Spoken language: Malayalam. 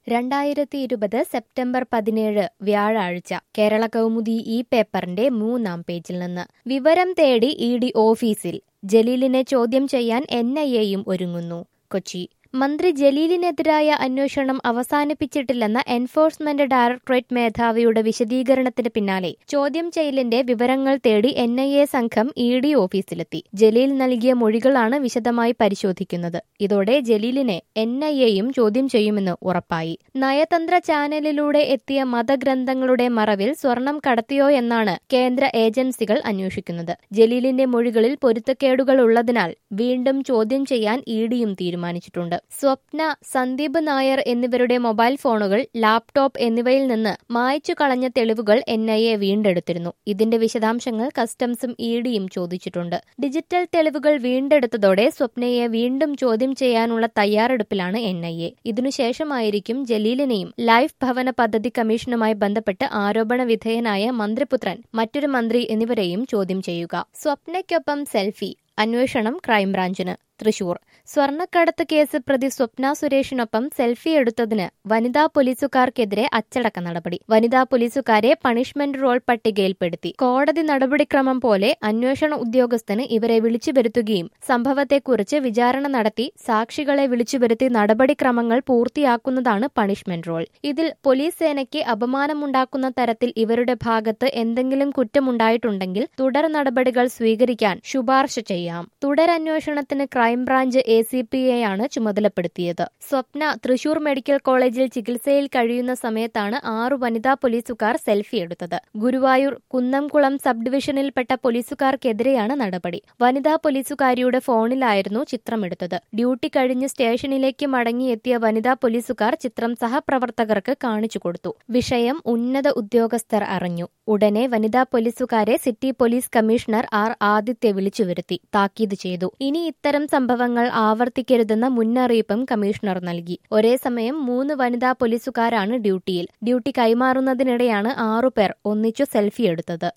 രണ്ടായിരത്തി ഇരുപത് സെപ്റ്റംബർ പതിനേഴ് വ്യാഴാഴ്ച കേരള കൗമുദി ഈ പേപ്പറിന്റെ മൂന്നാം പേജിൽ നിന്ന് വിവരം തേടി ഇ ഡി ഓഫീസിൽ ജലീലിനെ ചോദ്യം ചെയ്യാൻ എൻ ഐ എയും ഒരുങ്ങുന്നു കൊച്ചി മന്ത്രി ജലീലിനെതിരായ അന്വേഷണം അവസാനിപ്പിച്ചിട്ടില്ലെന്ന എൻഫോഴ്സ്മെന്റ് ഡയറക്ടറേറ്റ് മേധാവിയുടെ വിശദീകരണത്തിന് പിന്നാലെ ചോദ്യം ചെയ്യലിന്റെ വിവരങ്ങൾ തേടി എൻ ഐ എ സംഘം ഇ ഡി ഓഫീസിലെത്തി ജലീൽ നൽകിയ മൊഴികളാണ് വിശദമായി പരിശോധിക്കുന്നത് ഇതോടെ ജലീലിനെ എൻ ഐ എയും ചോദ്യം ചെയ്യുമെന്ന് ഉറപ്പായി നയതന്ത്ര ചാനലിലൂടെ എത്തിയ മതഗ്രന്ഥങ്ങളുടെ മറവിൽ സ്വർണം കടത്തിയോ എന്നാണ് കേന്ദ്ര ഏജൻസികൾ അന്വേഷിക്കുന്നത് ജലീലിന്റെ മൊഴികളിൽ പൊരുത്തക്കേടുകൾ ഉള്ളതിനാൽ വീണ്ടും ചോദ്യം ചെയ്യാൻ ഇ ഡിയും തീരുമാനിച്ചിട്ടുണ്ട് സ്വപ്ന സന്ദീപ് നായർ എന്നിവരുടെ മൊബൈൽ ഫോണുകൾ ലാപ്ടോപ്പ് എന്നിവയിൽ നിന്ന് മായ്ച്ചു കളഞ്ഞ തെളിവുകൾ എൻ ഐ എ വീണ്ടെടുത്തിരുന്നു ഇതിന്റെ വിശദാംശങ്ങൾ കസ്റ്റംസും ഇ ഡിയും ചോദിച്ചിട്ടുണ്ട് ഡിജിറ്റൽ തെളിവുകൾ വീണ്ടെടുത്തതോടെ സ്വപ്നയെ വീണ്ടും ചോദ്യം ചെയ്യാനുള്ള തയ്യാറെടുപ്പിലാണ് എൻ ഐ എ ഇതിനുശേഷമായിരിക്കും ജലീലിനെയും ലൈഫ് ഭവന പദ്ധതി കമ്മീഷനുമായി ബന്ധപ്പെട്ട് ആരോപണ വിധേയനായ മന്ത്രിപുത്രൻ മറ്റൊരു മന്ത്രി എന്നിവരെയും ചോദ്യം ചെയ്യുക സ്വപ്നയ്ക്കൊപ്പം സെൽഫി അന്വേഷണം ക്രൈംബ്രാഞ്ചിന് തൃശൂർ സ്വർണ്ണക്കടത്ത് കേസ് പ്രതി സ്വപ്ന സുരേഷിനൊപ്പം സെൽഫി എടുത്തതിന് വനിതാ പോലീസുകാർക്കെതിരെ അച്ചടക്ക നടപടി വനിതാ പോലീസുകാരെ പണിഷ്മെന്റ് റോൾ പട്ടികയിൽപ്പെടുത്തി കോടതി നടപടിക്രമം പോലെ അന്വേഷണ ഉദ്യോഗസ്ഥന് ഇവരെ വിളിച്ചു വരുത്തുകയും സംഭവത്തെക്കുറിച്ച് വിചാരണ നടത്തി സാക്ഷികളെ വിളിച്ചു വരുത്തി നടപടിക്രമങ്ങൾ പൂർത്തിയാക്കുന്നതാണ് പണിഷ്മെന്റ് റോൾ ഇതിൽ പോലീസ് സേനയ്ക്ക് അപമാനമുണ്ടാക്കുന്ന തരത്തിൽ ഇവരുടെ ഭാഗത്ത് എന്തെങ്കിലും കുറ്റമുണ്ടായിട്ടുണ്ടെങ്കിൽ തുടർ നടപടികൾ സ്വീകരിക്കാൻ ശുപാർശ ചെയ്യാം തുടരന്വേഷണത്തിന് ക്രൈംബ്രാഞ്ച് എ സി പിയെയാണ് ചുമതലപ്പെടുത്തിയത് സ്വപ്ന തൃശൂർ മെഡിക്കൽ കോളേജിൽ ചികിത്സയിൽ കഴിയുന്ന സമയത്താണ് ആറു വനിതാ പോലീസുകാർ സെൽഫി എടുത്തത് ഗുരുവായൂർ കുന്നംകുളം സബ് ഡിവിഷനിൽപ്പെട്ട പോലീസുകാർക്കെതിരെയാണ് നടപടി വനിതാ പോലീസുകാരിയുടെ ഫോണിലായിരുന്നു ചിത്രമെടുത്തത് ഡ്യൂട്ടി കഴിഞ്ഞ് സ്റ്റേഷനിലേക്ക് മടങ്ങിയെത്തിയ വനിതാ പോലീസുകാർ ചിത്രം സഹപ്രവർത്തകർക്ക് കാണിച്ചു കൊടുത്തു വിഷയം ഉന്നത ഉദ്യോഗസ്ഥർ അറിഞ്ഞു ഉടനെ വനിതാ പോലീസുകാരെ city police commissioner R Aditya വിളിച്ചു വരുത്തി താക്കീത് ചെയ്തു ഇനി ഇത്തരം സംഭവങ്ങൾ ആവർത്തിക്കരുതെന്ന മുന്നറിയിപ്പും കമ്മീഷണർ നൽകി ഒരേ സമയം മൂന്ന് വനിതാ പോലീസുകാരാണ് ഡ്യൂട്ടിയിൽ ഡ്യൂട്ടി കൈമാറുന്നതിനിടെയാണ് ആറുപേർ ഒന്നിച്ചു സെൽഫി എടുത്തത്